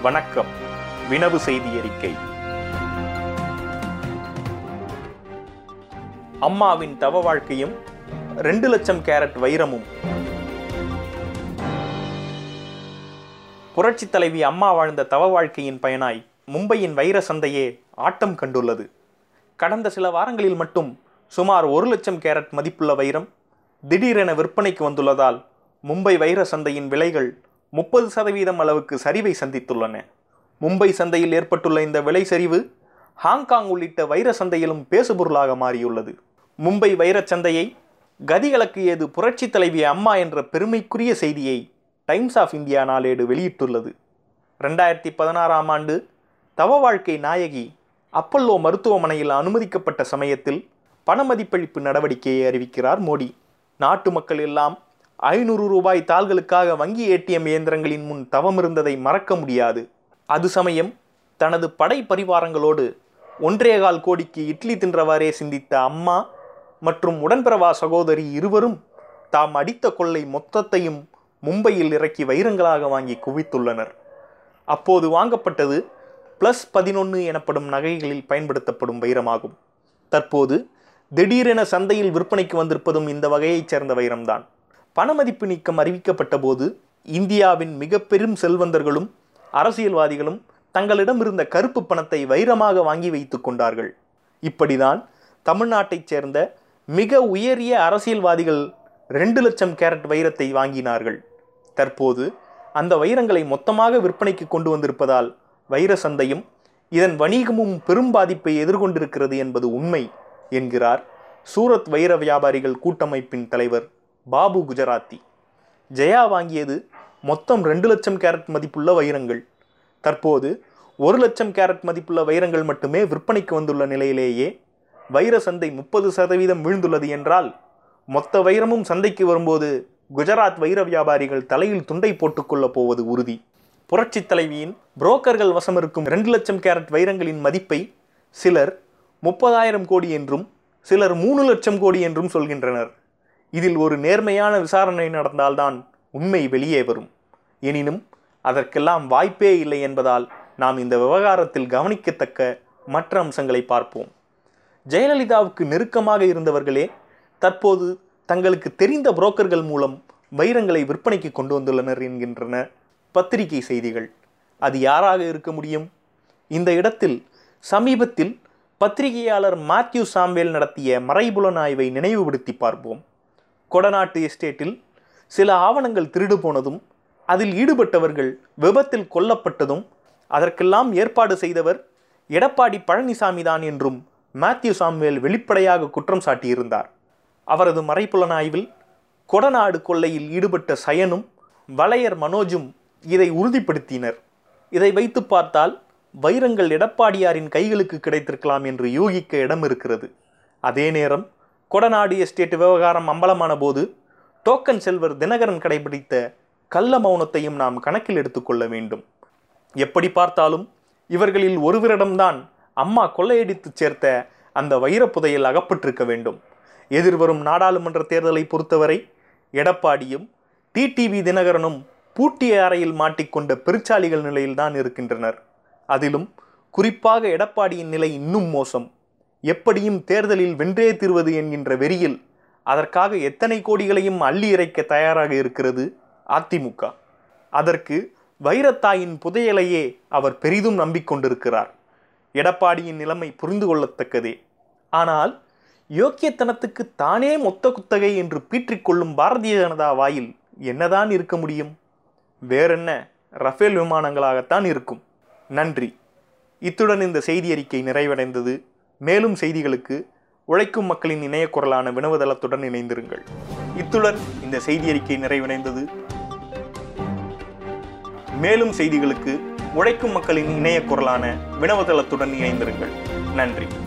வணக்கம் வினவு செய்தி அறிக்கை அம்மாவின் தவ வாழ்க்கையும் ரெண்டு லட்சம் கேரட் வைரமும் புரட்சித் தலைவி அம்மா வாழ்ந்த தவ வாழ்க்கையின் பயனாய் மும்பையின் வைர சந்தையே ஆட்டம் கண்டுள்ளது கடந்த சில வாரங்களில் மட்டும் சுமார் ஒரு லட்சம் கேரட் மதிப்புள்ள வைரம் திடீரென விற்பனைக்கு வந்துள்ளதால் மும்பை வைர சந்தையின் விலைகள் முப்பது சதவீதம் அளவுக்கு சரிவை சந்தித்துள்ளன மும்பை சந்தையில் ஏற்பட்டுள்ள இந்த விலை சரிவு ஹாங்காங் உள்ளிட்ட வைர சந்தையிலும் பேசுபொருளாக மாறியுள்ளது மும்பை வைரச் சந்தையை கதிகலக்கியது புரட்சித் தலைவி அம்மா என்ற பெருமைக்குரிய செய்தியை டைம்ஸ் ஆஃப் இந்தியா நாளேடு வெளியிட்டுள்ளது ரெண்டாயிரத்தி பதினாறாம் ஆண்டு தவ வாழ்க்கை நாயகி அப்பல்லோ மருத்துவமனையில் அனுமதிக்கப்பட்ட சமயத்தில் பணமதிப்பளிப்பு நடவடிக்கையை அறிவிக்கிறார் மோடி நாட்டு மக்கள் எல்லாம் ஐநூறு ரூபாய் தாள்களுக்காக வங்கி ஏடிஎம் இயந்திரங்களின் முன் தவம் இருந்ததை மறக்க முடியாது அது சமயம் தனது படை பரிவாரங்களோடு ஒன்றேகால் கோடிக்கு இட்லி தின்றவாறே சிந்தித்த அம்மா மற்றும் உடன்பிறவா சகோதரி இருவரும் தாம் அடித்த கொள்ளை மொத்தத்தையும் மும்பையில் இறக்கி வைரங்களாக வாங்கி குவித்துள்ளனர் அப்போது வாங்கப்பட்டது பிளஸ் பதினொன்று எனப்படும் நகைகளில் பயன்படுத்தப்படும் வைரமாகும் தற்போது திடீரென சந்தையில் விற்பனைக்கு வந்திருப்பதும் இந்த வகையைச் சேர்ந்த வைரம்தான் பணமதிப்பு நீக்கம் அறிவிக்கப்பட்ட போது இந்தியாவின் மிக பெரும் செல்வந்தர்களும் அரசியல்வாதிகளும் தங்களிடம் இருந்த கருப்பு பணத்தை வைரமாக வாங்கி வைத்துக் கொண்டார்கள் இப்படிதான் தமிழ்நாட்டைச் சேர்ந்த மிக உயரிய அரசியல்வாதிகள் ரெண்டு லட்சம் கேரட் வைரத்தை வாங்கினார்கள் தற்போது அந்த வைரங்களை மொத்தமாக விற்பனைக்கு கொண்டு வந்திருப்பதால் வைர சந்தையும் இதன் வணிகமும் பெரும் பாதிப்பை எதிர்கொண்டிருக்கிறது என்பது உண்மை என்கிறார் சூரத் வைர வியாபாரிகள் கூட்டமைப்பின் தலைவர் பாபு குஜராத்தி ஜெயா வாங்கியது மொத்தம் ரெண்டு லட்சம் கேரட் மதிப்புள்ள வைரங்கள் தற்போது ஒரு லட்சம் கேரட் மதிப்புள்ள வைரங்கள் மட்டுமே விற்பனைக்கு வந்துள்ள நிலையிலேயே வைர சந்தை முப்பது சதவீதம் வீழ்ந்துள்ளது என்றால் மொத்த வைரமும் சந்தைக்கு வரும்போது குஜராத் வைர வியாபாரிகள் தலையில் துண்டை போட்டுக்கொள்ளப் போவது உறுதி புரட்சித் தலைவியின் புரோக்கர்கள் வசம் இருக்கும் ரெண்டு லட்சம் கேரட் வைரங்களின் மதிப்பை சிலர் முப்பதாயிரம் கோடி என்றும் சிலர் மூணு லட்சம் கோடி என்றும் சொல்கின்றனர் இதில் ஒரு நேர்மையான விசாரணை நடந்தால்தான் உண்மை வெளியே வரும் எனினும் அதற்கெல்லாம் வாய்ப்பே இல்லை என்பதால் நாம் இந்த விவகாரத்தில் கவனிக்கத்தக்க மற்ற அம்சங்களை பார்ப்போம் ஜெயலலிதாவுக்கு நெருக்கமாக இருந்தவர்களே தற்போது தங்களுக்கு தெரிந்த புரோக்கர்கள் மூலம் வைரங்களை விற்பனைக்கு கொண்டு வந்துள்ளனர் என்கின்றன பத்திரிகை செய்திகள் அது யாராக இருக்க முடியும் இந்த இடத்தில் சமீபத்தில் பத்திரிகையாளர் மாத்யூ சாம்வேல் நடத்திய மறைபுலனாய்வை நினைவுபடுத்தி பார்ப்போம் கொடநாட்டு எஸ்டேட்டில் சில ஆவணங்கள் திருடு போனதும் அதில் ஈடுபட்டவர்கள் விபத்தில் கொல்லப்பட்டதும் அதற்கெல்லாம் ஏற்பாடு செய்தவர் எடப்பாடி பழனிசாமி தான் என்றும் மாத்யூ சாம்வேல் வெளிப்படையாக குற்றம் சாட்டியிருந்தார் அவரது மறைப்புலனாய்வில் கொடநாடு கொள்ளையில் ஈடுபட்ட சயனும் வளையர் மனோஜும் இதை உறுதிப்படுத்தினர் இதை வைத்து பார்த்தால் வைரங்கள் எடப்பாடியாரின் கைகளுக்கு கிடைத்திருக்கலாம் என்று யூகிக்க இடம் இருக்கிறது அதே நேரம் கொடநாடு எஸ்டேட் விவகாரம் அம்பலமான போது டோக்கன் செல்வர் தினகரன் கடைபிடித்த கள்ள மௌனத்தையும் நாம் கணக்கில் எடுத்துக்கொள்ள வேண்டும் எப்படி பார்த்தாலும் இவர்களில் ஒருவரிடம்தான் அம்மா கொள்ளையடித்து சேர்த்த அந்த வைரப் புதையல் அகப்பட்டிருக்க வேண்டும் எதிர்வரும் நாடாளுமன்ற தேர்தலை பொறுத்தவரை எடப்பாடியும் டிடிவி தினகரனும் பூட்டிய அறையில் மாட்டிக்கொண்ட பெருச்சாளிகள் நிலையில்தான் இருக்கின்றனர் அதிலும் குறிப்பாக எடப்பாடியின் நிலை இன்னும் மோசம் எப்படியும் தேர்தலில் வென்றே தீர்வது என்கின்ற வெறியில் அதற்காக எத்தனை கோடிகளையும் அள்ளி இறைக்க தயாராக இருக்கிறது அதிமுக அதற்கு வைரத்தாயின் புதையலையே அவர் பெரிதும் நம்பிக்கொண்டிருக்கிறார் எடப்பாடியின் நிலைமை புரிந்து கொள்ளத்தக்கதே ஆனால் யோக்கியத்தனத்துக்கு தானே மொத்த குத்தகை என்று பீற்றிக்கொள்ளும் பாரதிய ஜனதா வாயில் என்னதான் இருக்க முடியும் வேறென்ன ரஃபேல் விமானங்களாகத்தான் இருக்கும் நன்றி இத்துடன் இந்த செய்தி அறிக்கை நிறைவடைந்தது மேலும் செய்திகளுக்கு உழைக்கும் மக்களின் இணைய குரலான வினவதளத்துடன் இணைந்திருங்கள் இத்துடன் இந்த செய்தி அறிக்கை நிறைவடைந்தது மேலும் செய்திகளுக்கு உழைக்கும் மக்களின் இணைய குரலான வினவதளத்துடன் இணைந்திருங்கள் நன்றி